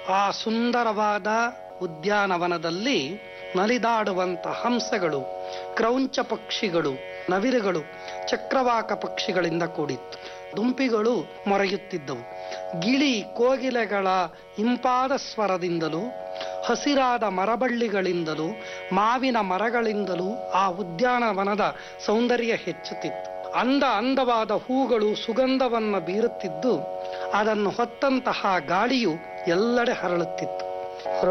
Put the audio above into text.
ಆ ಸುಂದರವಾದ ಉದ್ಯಾನವನದಲ್ಲಿ ನಲಿದಾಡುವಂತ ಹಂಸಗಳು ಕ್ರೌಂಚ ಪಕ್ಷಿಗಳು ನವಿರುಗಳು ಚಕ್ರವಾಕ ಪಕ್ಷಿಗಳಿಂದ ಕೂಡಿತ್ತು ದುಂಪಿಗಳು ಮೊರೆಯುತ್ತಿದ್ದವು ಗಿಳಿ ಕೋಗಿಲೆಗಳ ಇಂಪಾದ ಸ್ವರದಿಂದಲೂ ಹಸಿರಾದ ಮರಬಳ್ಳಿಗಳಿಂದಲೂ ಮಾವಿನ ಮರಗಳಿಂದಲೂ ಆ ಉದ್ಯಾನವನದ ಸೌಂದರ್ಯ ಹೆಚ್ಚುತ್ತಿತ್ತು ಅಂದ ಅಂದವಾದ ಹೂಗಳು ಸುಗಂಧವನ್ನ ಬೀರುತ್ತಿದ್ದು ಅದನ್ನು ಹೊತ್ತಂತಹ ಗಾಳಿಯು ಎಲ್ಲೆಡೆ ಹರಳುತ್ತಿತ್ತು